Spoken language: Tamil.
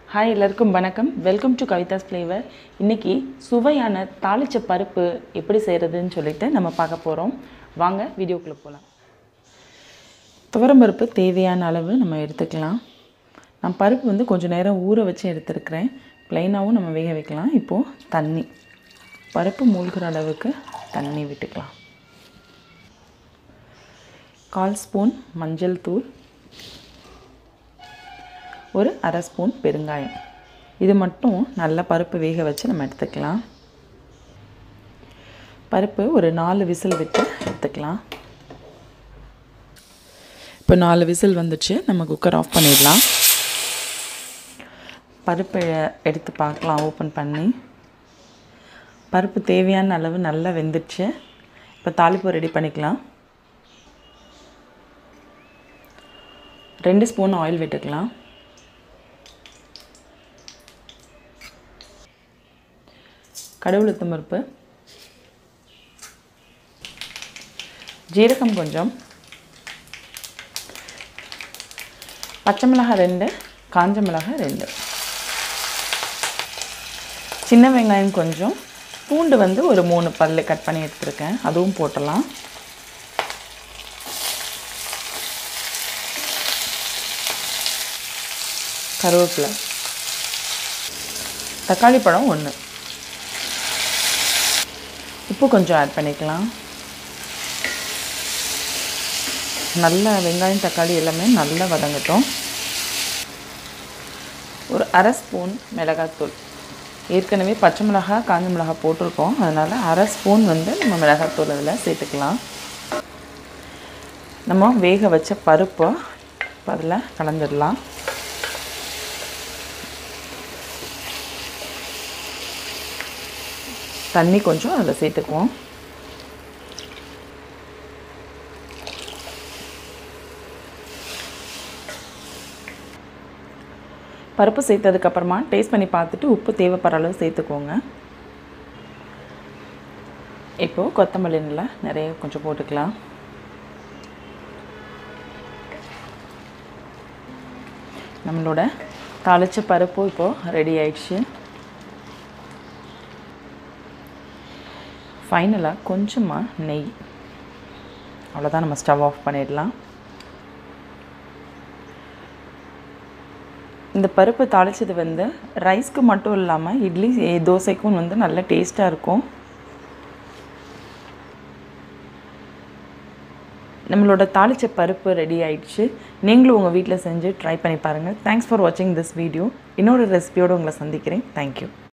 ஹாய் எல்லாருக்கும் வணக்கம் வெல்கம் டு கவிதாஸ் ஃப்ளேவர் இன்றைக்கி சுவையான தாளிச்ச பருப்பு எப்படி செய்கிறதுன்னு சொல்லிட்டு நம்ம பார்க்க போகிறோம் வாங்க வீடியோக்குள்ளே போகலாம் துவரம்பருப்பு தேவையான அளவு நம்ம எடுத்துக்கலாம் நான் பருப்பு வந்து கொஞ்சம் நேரம் ஊற வச்சு எடுத்துருக்கிறேன் ப்ளைனாகவும் நம்ம வேக வைக்கலாம் இப்போது தண்ணி பருப்பு மூழ்கிற அளவுக்கு தண்ணி விட்டுக்கலாம் கால் ஸ்பூன் மஞ்சள் தூள் ஒரு அரை ஸ்பூன் பெருங்காயம் இது மட்டும் நல்லா பருப்பு வேக வச்சு நம்ம எடுத்துக்கலாம் பருப்பு ஒரு நாலு விசில் விட்டு எடுத்துக்கலாம் இப்போ நாலு விசில் வந்துச்சு நம்ம குக்கர் ஆஃப் பண்ணிடலாம் பருப்பை எடுத்து பார்க்கலாம் ஓப்பன் பண்ணி பருப்பு தேவையான அளவு நல்லா வெந்துடுச்சு இப்போ தாளிப்பு ரெடி பண்ணிக்கலாம் ரெண்டு ஸ்பூன் ஆயில் விட்டுக்கலாம் கடவுளுத்தம் பருப்பு ஜீரகம் கொஞ்சம் பச்சை மிளகாய் ரெண்டு காஞ்ச மிளகாய் ரெண்டு சின்ன வெங்காயம் கொஞ்சம் பூண்டு வந்து ஒரு மூணு பல் கட் பண்ணி எடுத்துருக்கேன் அதுவும் போட்டலாம் கருவேப்பிலை தக்காளி பழம் ஒன்று உப்பு கொஞ்சம் ஆட் பண்ணிக்கலாம் நல்ல வெங்காயம் தக்காளி எல்லாமே நல்லா வதங்கட்டும் ஒரு அரை ஸ்பூன் மிளகாத்தூள் ஏற்கனவே பச்சை மிளகாய் காஞ்ச மிளகாய் போட்டிருக்கோம் அதனால் அரை ஸ்பூன் வந்து நம்ம மிளகாத்தூள் அதில் சேர்த்துக்கலாம் நம்ம வேக வச்ச பருப்பை இப்போ அதில் கலந்துடலாம் தண்ணி கொஞ்சம் அதில் சேர்த்துக்குவோம் பருப்பு சேர்த்ததுக்கப்புறமா டேஸ்ட் பண்ணி பார்த்துட்டு உப்பு தேவைப்படுற அளவு சேர்த்துக்கோங்க இப்போது கொத்தமல்லி நல்லா நிறைய கொஞ்சம் போட்டுக்கலாம் நம்மளோட தாளித்த பருப்பு இப்போது ரெடி ஆயிடுச்சு ஃபைனலாக கொஞ்சமாக நெய் அவ்வளோதான் நம்ம ஸ்டவ் ஆஃப் பண்ணிடலாம் இந்த பருப்பு தாளித்தது வந்து ரைஸ்க்கு மட்டும் இல்லாமல் இட்லி தோசைக்கும் வந்து நல்ல டேஸ்ட்டாக இருக்கும் நம்மளோட தாளித்த பருப்பு ரெடி ஆயிடுச்சு நீங்களும் உங்கள் வீட்டில் செஞ்சு ட்ரை பண்ணி பாருங்கள் தேங்க்ஸ் ஃபார் வாட்சிங் திஸ் வீடியோ இன்னொரு ரெசிபியோடு உங்களை சந்திக்கிறேன் தேங்க்யூ